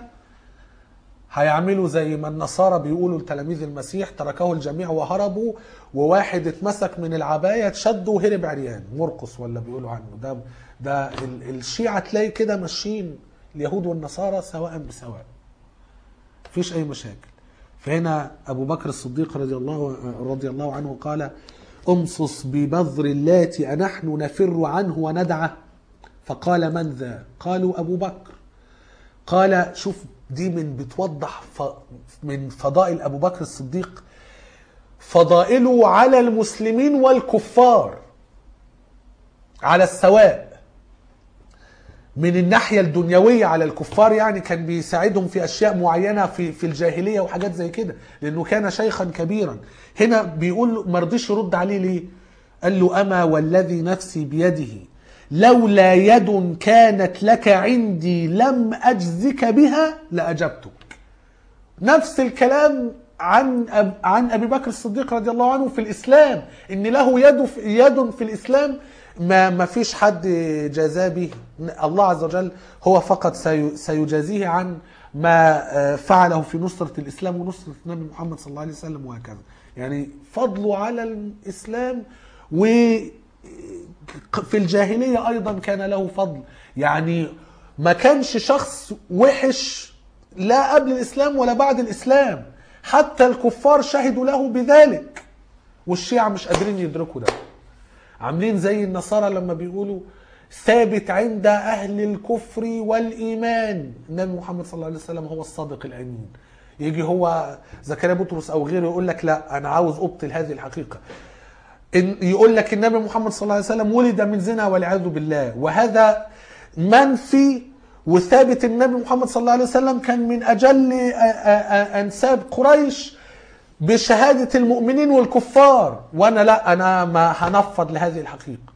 هيعملوا زي ما النصارى بيقولوا لتلاميذ المسيح تركه الجميع وهربوا وواحد اتمسك من العباية اتشد وهرب عريان مرقس ولا بيقولوا عنه ده ده ال- الشيعة تلاقي كده ماشيين اليهود والنصارى سواء بسواء مفيش اي مشاكل فهنا ابو بكر الصديق رضي الله رضي الله عنه قال امصص ببذر اللات انحن نفر عنه وندعه فقال من ذا قالوا ابو بكر قال شوف دي من بتوضح ف من فضائل ابو بكر الصديق فضائله على المسلمين والكفار على السواء من الناحية الدنيوية على الكفار يعني كان بيساعدهم في أشياء معينة في في الجاهلية وحاجات زي كده لأنه كان شيخا كبيرا هنا بيقول ما رضيش يرد عليه ليه قال له أما والذي نفسي بيده لولا يد كانت لك عندي لم أجزك بها لأجبتك نفس الكلام عن أب عن ابي بكر الصديق رضي الله عنه في الاسلام ان له يد في يد في الاسلام ما ما فيش حد جازاه به الله عز وجل هو فقط سي- سيجازيه عن ما آه، فعله في نصرة الإسلام ونصرة النبي محمد صلى الله عليه وسلم وهكذا يعني فضله على الإسلام و في الجاهلية أيضا كان له فضل يعني ما كانش شخص وحش لا قبل الإسلام ولا بعد الإسلام حتى الكفار شهدوا له بذلك والشيعة مش قادرين يدركوا ده عاملين زي النصارى لما بيقولوا ثابت عند أهل الكفر والإيمان النبي محمد صلى الله عليه وسلم هو الصادق الأمين يجي هو زكريا بطرس أو غيره يقول لك لا أنا عاوز أبطل هذه الحقيقة إن يقول لك النبي محمد صلى الله عليه وسلم ولد من زنا والعياذ بالله وهذا منفي وثابت النبي محمد صلى الله عليه وسلم كان من أجل أ- أ- أ- أنساب قريش بشهادة المؤمنين والكفار وأنا لا أنا ما هنفض لهذه الحقيقة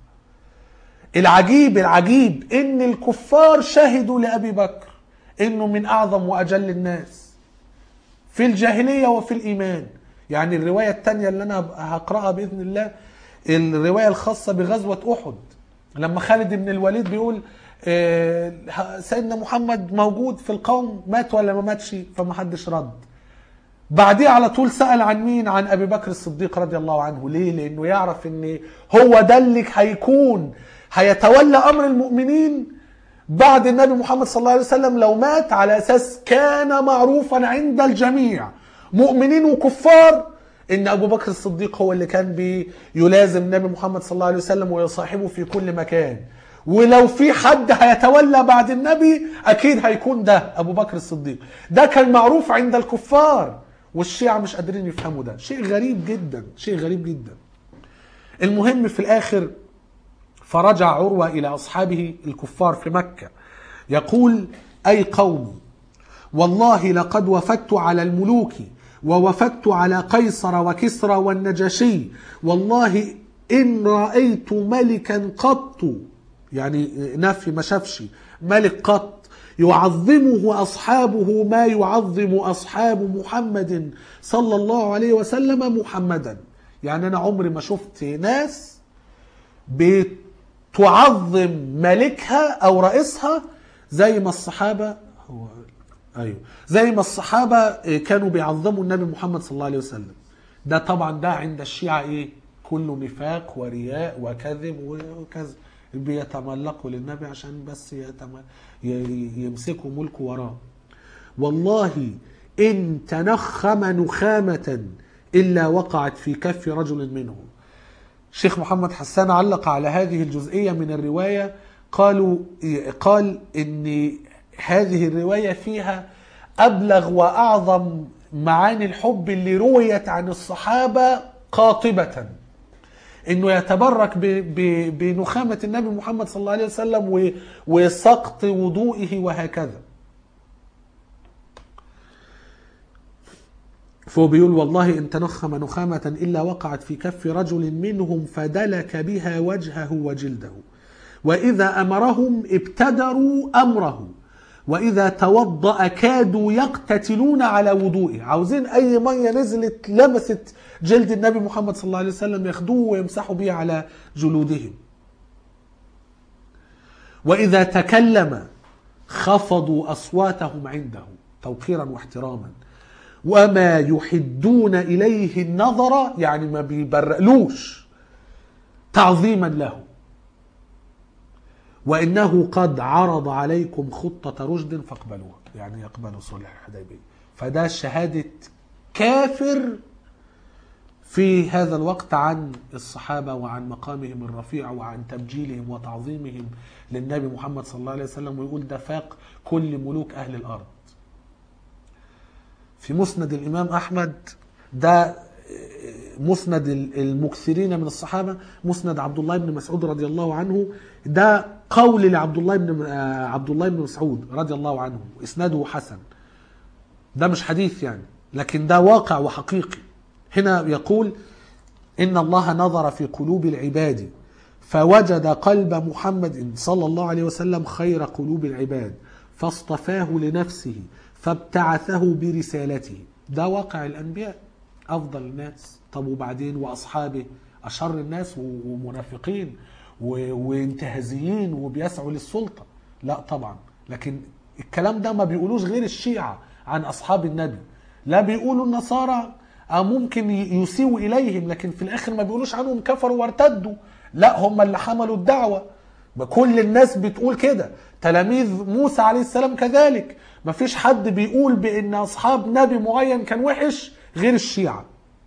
العجيب العجيب ان الكفار شهدوا لابي بكر انه من اعظم واجل الناس في الجاهليه وفي الايمان يعني الروايه الثانيه اللي انا هقراها باذن الله الروايه الخاصه بغزوه احد لما خالد بن الوليد بيقول آه، سيدنا محمد موجود في القوم مات ولا ما ماتش فما حدش رد بعديه على طول سأل عن مين عن أبي بكر الصديق رضي الله عنه ليه لأنه يعرف أن هو ده اللي هيكون هيتولى أمر المؤمنين بعد النبي محمد صلى الله عليه وسلم لو مات على أساس كان معروفا عند الجميع مؤمنين وكفار ان ابو بكر الصديق هو اللي كان بيلازم النبي محمد صلى الله عليه وسلم ويصاحبه في كل مكان ولو في حد هيتولى بعد النبي اكيد هيكون ده ابو بكر الصديق ده كان معروف عند الكفار والشيعة مش قادرين يفهموا ده شيء غريب جدا شيء غريب جدا المهم في الاخر فرجع عروة الى اصحابه الكفار في مكة يقول اي قوم والله لقد وفدت على الملوك ووفدت على قيصر وكسرى والنجاشي والله إن رأيت ملكا قط يعني نفي ما شافش ملك قط يعظمه أصحابه ما يعظم أصحاب محمد صلى الله عليه وسلم محمدا يعني أنا عمري ما شفت ناس بتعظم ملكها أو رئيسها زي ما الصحابة هو ايوه زي ما الصحابه كانوا بيعظموا النبي محمد صلى الله عليه وسلم ده طبعا ده عند الشيعة ايه كله نفاق ورياء وكذب وكذا بيتملقوا للنبي عشان بس يتم... ي- يمسكوا ملكه وراه والله إن تنخم نخامة إلا وقعت في كف رجل منهم شيخ محمد حسان علق على هذه الجزئية من الرواية قالوا قال إن هذه الرواية فيها أبلغ وأعظم معاني الحب اللي رويت عن الصحابة قاطبة انه يتبرك ب- ب- بنخامة النبي محمد صلى الله عليه وسلم و- وسقط وضوئه وهكذا فهو بيقول والله ان تنخم نخامة الا وقعت في كف رجل منهم فدلك بها وجهه وجلده واذا امرهم ابتدروا امره واذا توضا كادوا يقتتلون على وضوئه عاوزين اي ميه نزلت لمست جلد النبي محمد صلى الله عليه وسلم ياخدوه ويمسحوا به على جلودهم واذا تكلم خفضوا اصواتهم عنده توقيرا واحتراما وما يحدون اليه النظر يعني ما بيبرقلوش تعظيما له وانه قد عرض عليكم خطه رشد فاقبلوها يعني يقبلوا صلح الحديبيه فده شهاده كافر في هذا الوقت عن الصحابه وعن مقامهم الرفيع وعن تبجيلهم وتعظيمهم للنبي محمد صلى الله عليه وسلم ويقول ده فاق كل ملوك اهل الارض في مسند الامام احمد ده مسند المكثرين من الصحابه مسند عبد الله بن مسعود رضي الله عنه ده قول لعبد الله بن آه، عبد الله بن مسعود رضي الله عنه اسناده حسن ده مش حديث يعني لكن ده واقع وحقيقي هنا يقول ان الله نظر في قلوب العباد فوجد قلب محمد صلى الله عليه وسلم خير قلوب العباد فاصطفاه لنفسه فابتعثه برسالته ده واقع الانبياء افضل الناس طب وبعدين واصحابه اشر الناس و- ومنافقين و- وانتهازيين وبيسعوا للسلطه لا طبعا لكن الكلام ده ما بيقولوش غير الشيعه عن اصحاب النبي لا بيقولوا النصارى آه ممكن ي- يسيئوا اليهم لكن في الاخر ما بيقولوش عنهم كفروا وارتدوا لا هم اللي حملوا الدعوه ما كل الناس بتقول كده تلاميذ موسى عليه السلام كذلك ما فيش حد بيقول بان اصحاب نبي معين كان وحش غير الشيعه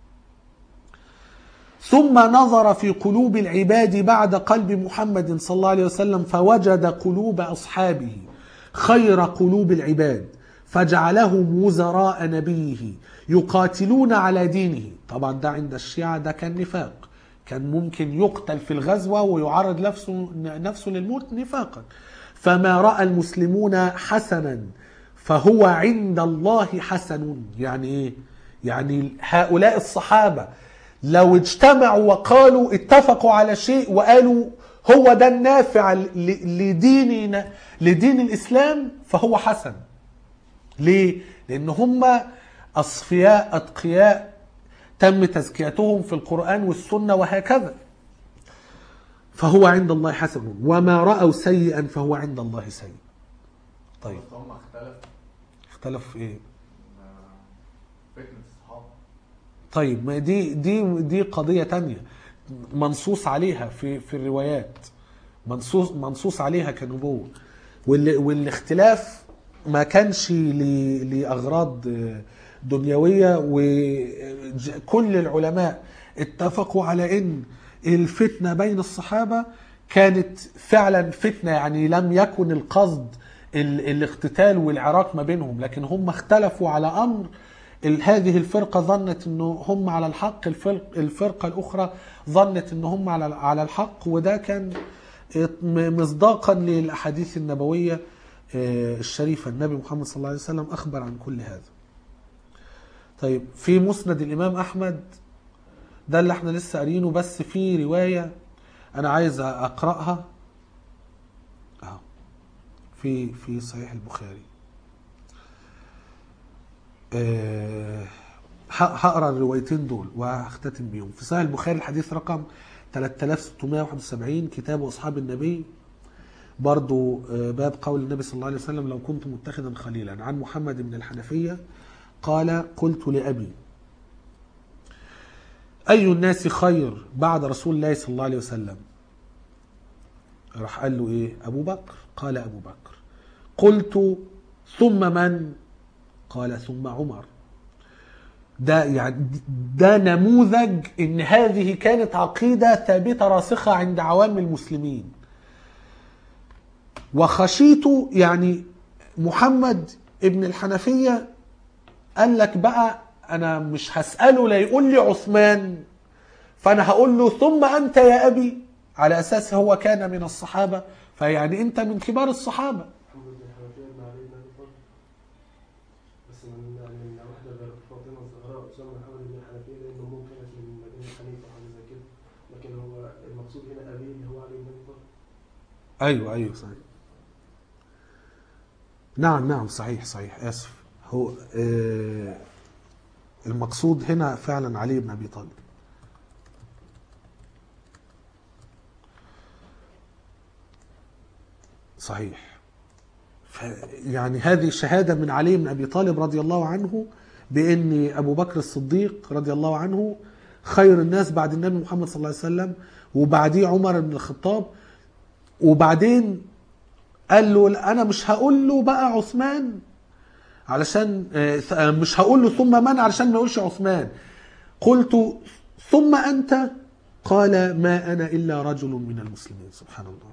ثم نظر في قلوب العباد بعد قلب محمد صلى الله عليه وسلم فوجد قلوب اصحابه خير قلوب العباد فجعلهم وزراء نبيه يقاتلون على دينه طبعا ده عند الشيعة ده كان نفاق كان ممكن يقتل في الغزوة ويعرض نفسه نفسه للموت نفاقا فما رأى المسلمون حسنا فهو عند الله حسن يعني ايه يعني هؤلاء الصحابة لو اجتمعوا وقالوا اتفقوا على شيء وقالوا هو ده النافع ل- لديننا لدين الإسلام فهو حسن ليه؟ لأن هم أصفياء أتقياء تم تزكيتهم في القرآن والسنة وهكذا فهو عند الله حسن وما رأوا سيئا فهو عند الله سيء طيب بس هم اختلفوا اختلف في ايه ما- فتنة الصحابة طيب ما دي دي دي قضية تانية منصوص عليها في في الروايات منصوص منصوص عليها كنبوة وال والاختلاف ما كانش ل- لأغراض دنيوية وكل العلماء اتفقوا على ان الفتنة بين الصحابة كانت فعلا فتنة يعني لم يكن القصد ال- الاقتتال والعراك ما بينهم لكن هم اختلفوا على امر ال- هذه الفرقة ظنت انه هم على الحق الفرق الفرقة الاخرى ظنت ان هم على على الحق وده كان م- مصداقا للاحاديث النبوية آه، الشريفة النبي محمد صلى الله عليه وسلم اخبر عن كل هذا طيب في مسند الامام احمد ده اللي احنا لسه قارينه بس في رواية انا عايز اقرأها اهو في في صحيح البخاري آه، ه- هقرا الروايتين دول وهختتم بيهم في صحيح البخاري الحديث رقم 3671 كتاب اصحاب النبي برضو آه، باب قول النبي صلى الله عليه وسلم لو كنت متخذا خليلا عن محمد بن الحنفية قال قلت لأبي أي الناس خير بعد رسول الله صلى الله عليه وسلم راح قال له إيه أبو بكر قال أبو بكر قلت ثم من قال ثم عمر ده يعني ده نموذج ان هذه كانت عقيده ثابته راسخه عند عوام المسلمين وخشيت يعني محمد ابن الحنفيه قال لك بقى انا مش هساله لا يقول لي عثمان فانا هقول له ثم انت يا ابي على اساس هو كان من الصحابه فيعني انت من كبار الصحابه محمد بن حنفية بن علي بن أبي طالب بس من من واحدة غير فاطمة الزهراء أسامة محمد بن حنفية لأن أمه كانت من مدينة حنيفة أو حاجة زي كده لكن هو المقصود هنا أبيه اللي هو علي بن أبي طالب ايوه ايوه صحيح نعم نعم صحيح صحيح اسف هو آه المقصود هنا فعلا علي بن ابي طالب صحيح ف يعني هذه شهاده من علي بن ابي طالب رضي الله عنه بان ابو بكر الصديق رضي الله عنه خير الناس بعد النبي محمد صلى الله عليه وسلم وبعديه عمر بن الخطاب وبعدين قال له لا، انا مش هقول له بقى عثمان علشان آه، آه، مش هقول له ثم من علشان ما يقولش عثمان قلت ثم انت قال ما انا الا رجل من المسلمين سبحان الله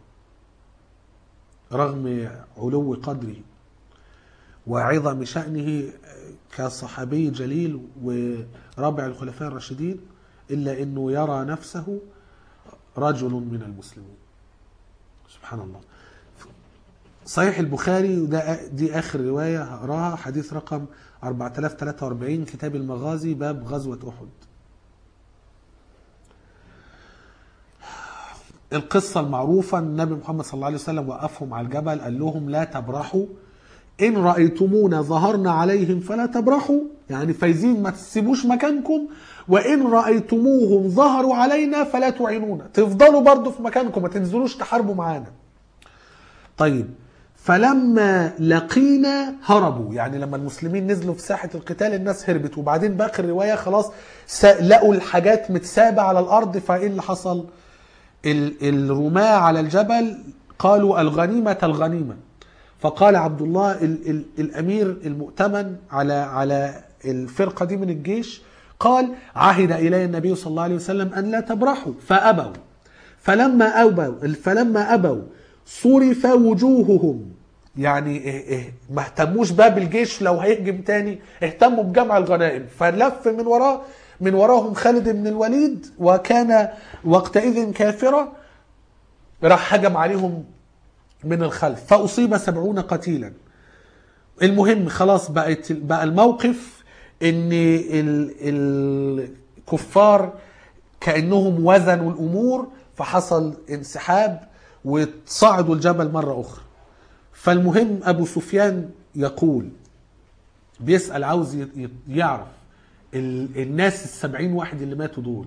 رغم علو قدره وعظم شأنه كصحابي جليل ورابع الخلفاء الراشدين إلا أنه يرى نفسه رجل من المسلمين سبحان الله صحيح البخاري وده دي آخر رواية هقراها حديث رقم 4043 كتاب المغازي باب غزوة أحد القصة المعروفة النبي محمد صلى الله عليه وسلم وقفهم على الجبل قال لهم لا تبرحوا إن رأيتمونا ظهرنا عليهم فلا تبرحوا يعني فايزين ما تسيبوش مكانكم وإن رأيتموهم ظهروا علينا فلا تعينونا تفضلوا برضو في مكانكم ما تنزلوش تحاربوا معانا طيب فلما لقينا هربوا يعني لما المسلمين نزلوا في ساحة القتال الناس هربت وبعدين باقي الرواية خلاص سا- لقوا الحاجات متسابة على الأرض فإيه اللي حصل ال- الرماة على الجبل قالوا الغنيمة الغنيمة فقال عبد الله ال ال الأمير المؤتمن على على الفرقة دي من الجيش قال عهد إلي النبي صلى الله عليه وسلم أن لا تبرحوا فأبوا فلما أبوا فلما أبوا صرف وجوههم يعني إيه إيه ما اهتموش بقى بالجيش لو هيهجم تاني اهتموا بجمع الغنائم فلف من وراه من وراهم خالد بن الوليد وكان وقتئذ كافرا راح هجم عليهم من الخلف فأصيب سبعون قتيلا المهم خلاص بقت بقى الموقف ان ال- الكفار كانهم وزنوا الامور فحصل انسحاب وصعدوا الجبل مره اخرى فالمهم ابو سفيان يقول بيسال عاوز ي- ي- يعرف ال- الناس السبعين واحد اللي ماتوا دول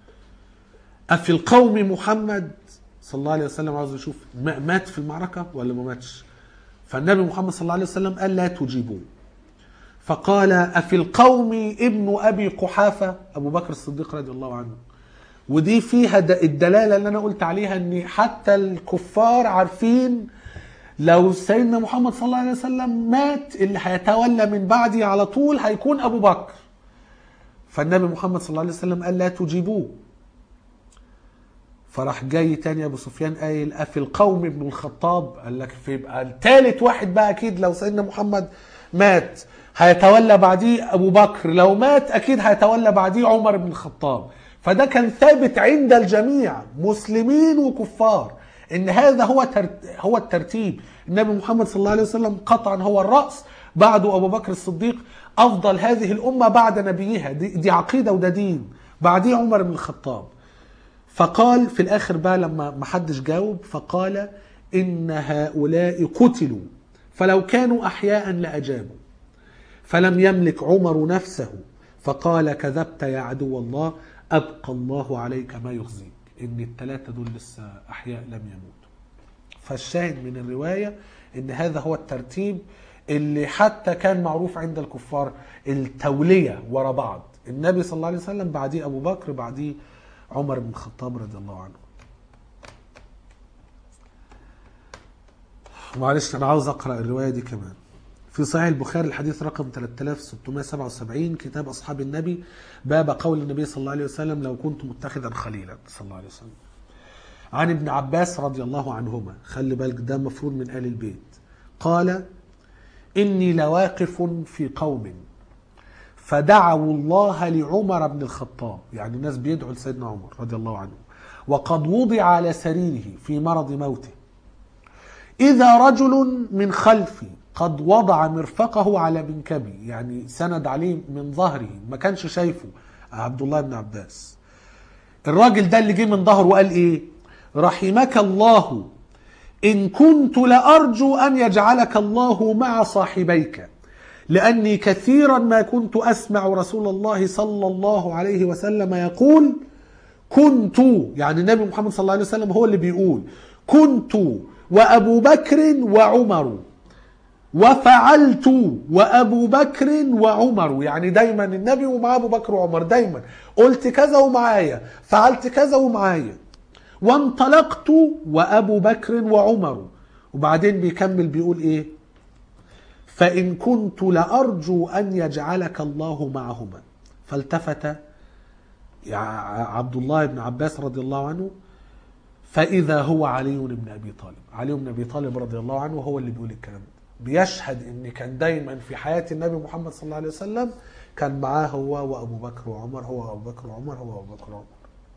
أفي القوم محمد صلى الله عليه وسلم عاوز يشوف ما- مات في المعركة ولا ما ماتش فالنبي محمد صلى الله عليه وسلم قال لا تجيبوه فقال أفي القوم ابن أبي قحافة أبو بكر الصديق رضي الله عنه ودي فيها د- الدلالة اللي أنا قلت عليها أن حتى الكفار عارفين لو سيدنا محمد صلى الله عليه وسلم مات اللي هيتولى من بعدي على طول هيكون أبو بكر فالنبي محمد صلى الله عليه وسلم قال لا تجيبوه فراح جاي تاني ابو سفيان قايل افي القوم ابن الخطاب قال لك فيبقى التالت واحد بقى اكيد لو سيدنا محمد مات هيتولى بعديه ابو بكر لو مات اكيد هيتولى بعديه عمر بن الخطاب فده كان ثابت عند الجميع مسلمين وكفار ان هذا هو ترت... هو الترتيب النبي محمد صلى الله عليه وسلم قطعا هو الراس بعده ابو بكر الصديق افضل هذه الامه بعد نبيها دي, دي عقيده وده دين بعديه عمر بن الخطاب فقال في الاخر بقى لما ما حدش جاوب فقال ان هؤلاء قتلوا فلو كانوا احياء لاجابوا فلم يملك عمر نفسه فقال كذبت يا عدو الله ابقى الله عليك ما يخزيك ان الثلاثه دول لسه احياء لم يموتوا فالشاهد من الروايه ان هذا هو الترتيب اللي حتى كان معروف عند الكفار التوليه ورا بعض النبي صلى الله عليه وسلم بعديه ابو بكر بعديه عمر بن الخطاب رضي الله عنه معلش انا عاوز اقرا الروايه دي كمان في صحيح البخاري الحديث رقم 3677 كتاب أصحاب النبي باب قول النبي صلى الله عليه وسلم لو كنت متخذا خليلا صلى الله عليه وسلم عن ابن عباس رضي الله عنهما خلي بالك ده مفروض من آل البيت قال إني لواقف في قوم فدعوا الله لعمر بن الخطاب يعني الناس بيدعوا لسيدنا عمر رضي الله عنه وقد وضع على سريره في مرض موته إذا رجل من خلفي قد وضع مرفقه على منكبي يعني سند عليه من ظهره ما كانش شايفه عبد الله بن عباس الراجل ده اللي جه من ظهره وقال ايه رحمك الله إن كنت لأرجو أن يجعلك الله مع صاحبيك لأني كثيرا ما كنت أسمع رسول الله صلى الله عليه وسلم يقول كنت يعني النبي محمد صلى الله عليه وسلم هو اللي بيقول كنت وأبو بكر وعمر وفعلت وأبو بكر وعمر يعني دايما النبي ومع أبو بكر وعمر دايما قلت كذا ومعايا فعلت كذا ومعايا وانطلقت وأبو بكر وعمر وبعدين بيكمل بيقول إيه فإن كنت لأرجو أن يجعلك الله معهما فالتفت يا عبد الله بن عباس رضي الله عنه فإذا هو علي بن أبي طالب علي بن أبي طالب رضي الله عنه هو اللي بيقول الكلام ده بيشهد ان كان دايما في حياة النبي محمد صلى الله عليه وسلم كان معاه هو وابو بكر وعمر هو وابو بكر وعمر هو وابو بكر وعمر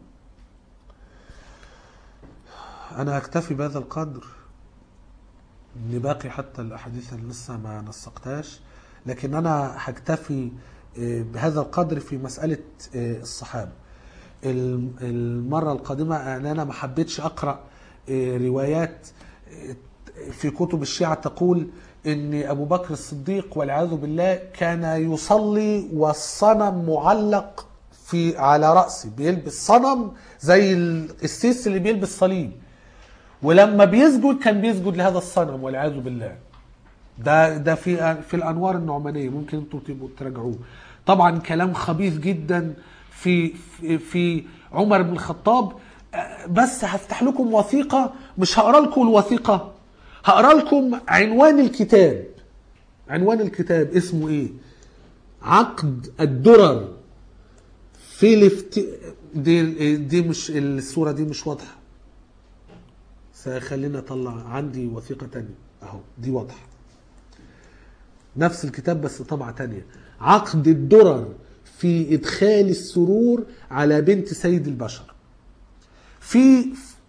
انا هكتفي بهذا القدر ان باقي حتى الاحاديث اللي لسه ما نسقتهاش لكن انا هكتفي آه، بهذا القدر في مساله آه، الصحابه الم- المره القادمه يعني انا ما حبيتش اقرا آه، روايات آه، في كتب الشيعة تقول ان ابو بكر الصديق والعياذ بالله كان يصلي والصنم معلق في على راسه بيلبس صنم زي السيس اللي بيلبس صليب ولما بيسجد كان بيسجد لهذا الصنم والعياذ بالله ده ده في في الانوار النعمانيه ممكن انتوا تبقوا تراجعوه طبعا كلام خبيث جدا في في, في عمر بن الخطاب آه، بس هفتح لكم وثيقه مش هقرا لكم الوثيقه هقرا لكم عنوان الكتاب عنوان الكتاب اسمه ايه عقد الدرر في الافت... دي دي مش الصوره دي مش واضحه سخلينا اطلع عندي وثيقه تانية اهو دي واضحه نفس الكتاب بس طبعة تانية عقد الدرر في إدخال السرور على بنت سيد البشر في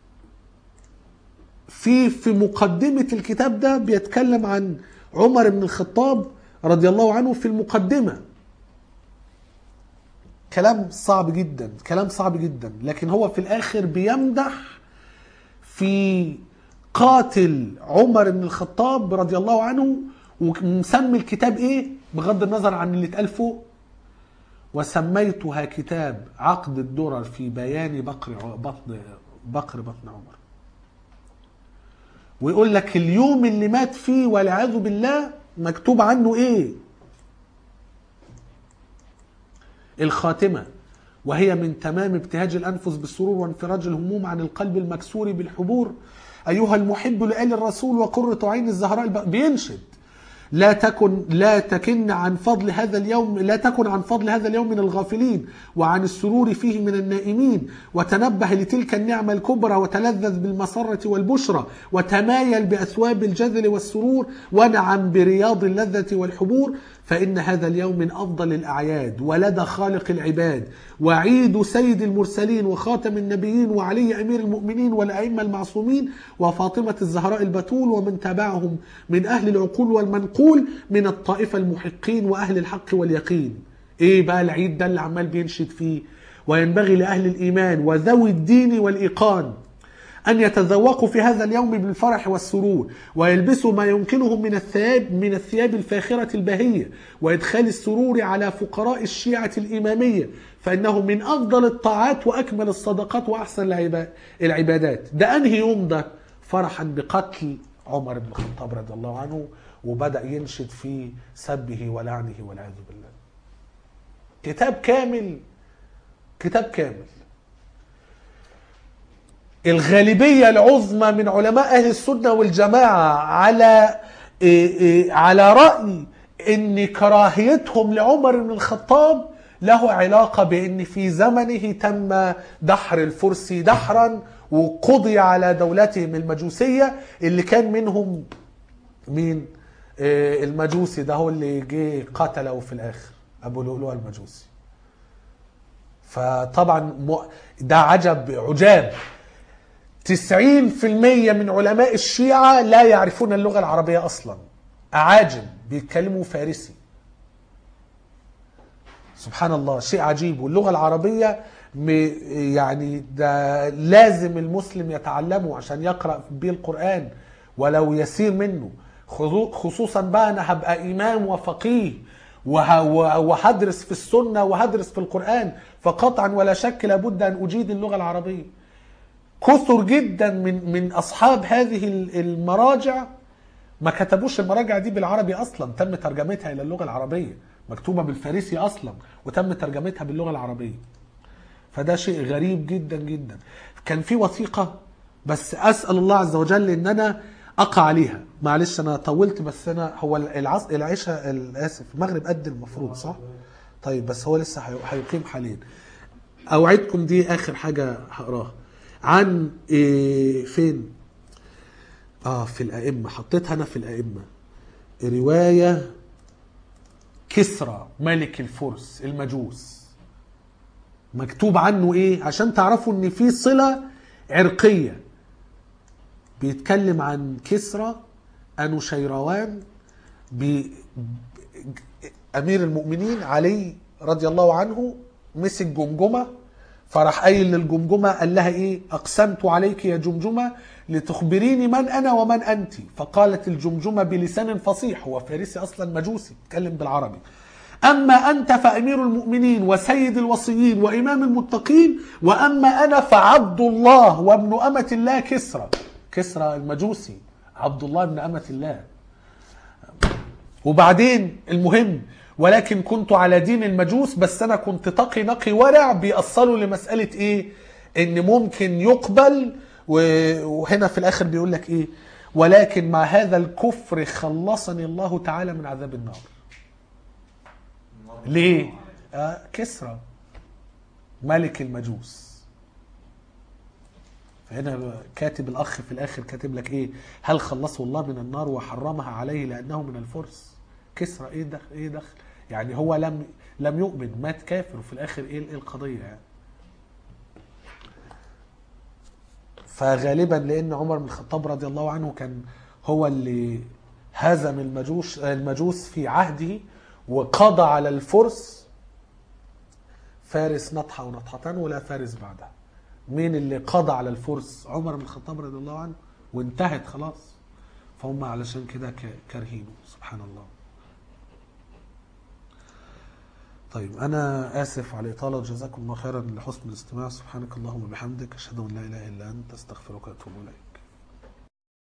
في في مقدمة الكتاب ده بيتكلم عن عمر بن الخطاب رضي الله عنه في المقدمة كلام صعب جدا كلام صعب جدا لكن هو في الآخر بيمدح في قاتل عمر بن الخطاب رضي الله عنه ومسمي الكتاب ايه بغض النظر عن اللي اتقال فوق وسميتها كتاب عقد الدرر في بيان بقر ع- بطن بقر بطن عمر ويقول لك اليوم اللي مات فيه والعياذ بالله مكتوب عنه ايه الخاتمة وهي من تمام ابتهاج الأنفس بالسرور وانفراج الهموم عن القلب المكسور بالحبور أيها المحب لآل الرسول وقرة عين الزهراء الب... بينشد لا تكن لا تكن عن فضل هذا اليوم لا تكن عن فضل هذا اليوم من الغافلين وعن السرور فيه من النائمين وتنبه لتلك النعمة الكبرى وتلذذ بالمسرة والبشرى وتمايل بأثواب الجذل والسرور ونعم برياض اللذة والحبور فإن هذا اليوم من أفضل الأعياد ولدى خالق العباد وعيد سيد المرسلين وخاتم النبيين وعلي أمير المؤمنين والأئمة المعصومين وفاطمة الزهراء البتول ومن تبعهم من أهل العقول والمنقول من الطائفة المحقين وأهل الحق واليقين إيه بقى العيد ده اللي عمال بينشد فيه وينبغي لأهل الإيمان وذوي الدين والإيقان أن يتذوقوا في هذا اليوم بالفرح والسرور ويلبسوا ما يمكنهم من الثياب من الثياب الفاخرة البهية وإدخال السرور على فقراء الشيعة الإمامية فإنه من أفضل الطاعات وأكمل الصدقات وأحسن العبا- العبادات ده أنهي يوم ده فرحا بقتل عمر بن الخطاب رضي الله عنه وبدأ ينشد في سبه ولعنه والعياذ بالله كتاب كامل كتاب كامل الغالبية العظمى من علماء أهل السنة والجماعة على إيه إيه على رأي ان كراهيتهم لعمر بن الخطاب له علاقة بان في زمنه تم دحر الفرس دحرا وقضي على دولتهم المجوسية اللي كان منهم مين إيه المجوسي ده هو اللي جه قتله في الاخر ابو لؤلؤ المجوسي فطبعا م- ده عجب عجاب 90% من علماء الشيعة لا يعرفون اللغة العربية أصلا أعاجم بيتكلموا فارسي سبحان الله شيء عجيب واللغة العربية م- يعني ده لازم المسلم يتعلمه عشان يقرأ به القرآن ولو يسير منه خصو- خصوصا بقى أنا هبقى إمام وفقيه وه- وه- وهدرس في السنة وهدرس في القرآن فقطعا ولا شك لابد أن أجيد اللغة العربية كثر جدا من من اصحاب هذه ال- المراجع ما كتبوش المراجع دي بالعربي اصلا تم ترجمتها الى اللغه العربيه مكتوبه بالفارسي اصلا وتم ترجمتها باللغه العربيه فده شيء غريب جدا جدا كان في وثيقه بس اسال الله عز وجل ان انا اقع عليها معلش انا طولت بس انا هو العصر العشاء اسف المغرب قد المفروض صح طيب بس هو لسه هي- هيقيم حاليا اوعدكم دي اخر حاجه هقراها عن إيه فين اه في الائمه حطيتها انا في الائمه روايه كسرى ملك الفرس المجوس مكتوب عنه ايه عشان تعرفوا ان في صله عرقيه بيتكلم عن كسرى انوشيروان ب... امير المؤمنين علي رضي الله عنه مسك جمجمه فراح قايل للجمجمه قال لها ايه اقسمت عليك يا جمجمه لتخبريني من انا ومن انت فقالت الجمجمه بلسان فصيح هو فارسي اصلا مجوسي اتكلم بالعربي اما انت فامير المؤمنين وسيد الوصيين وامام المتقين واما انا فعبد الله وابن امه الله كسرى كسرى المجوسي عبد الله ابن امه الله وبعدين المهم ولكن كنت على دين المجوس بس انا كنت تقي نقي ورع بيأصلوا لمسألة ايه ان ممكن يقبل و- وهنا في الاخر بيقول لك ايه ولكن مع هذا الكفر خلصني الله تعالى من عذاب النار ليه آه كسرى ملك المجوس فهنا كاتب الاخ في الاخر كاتب لك ايه هل خلصه الله من النار وحرمها عليه لانه من الفرس كسرى ايه دخل ايه دخل يعني هو لم لم يؤمن مات كافر وفي الاخر ايه إيه القضيه يعني فغالبا لان عمر بن الخطاب رضي الله عنه كان هو اللي هزم المجوس المجوس في عهده وقضى على الفرس فارس نطحه ونطحتان ولا فارس بعدها مين اللي قضى على الفرس عمر بن الخطاب رضي الله عنه وانتهت خلاص فهم علشان كده ك- كارهينه سبحان الله طيب انا اسف على الاطاله وجزاكم الله خيرا لحسن الاستماع سبحانك اللهم وبحمدك اشهد ان لا اله الا انت استغفرك واتوب اليك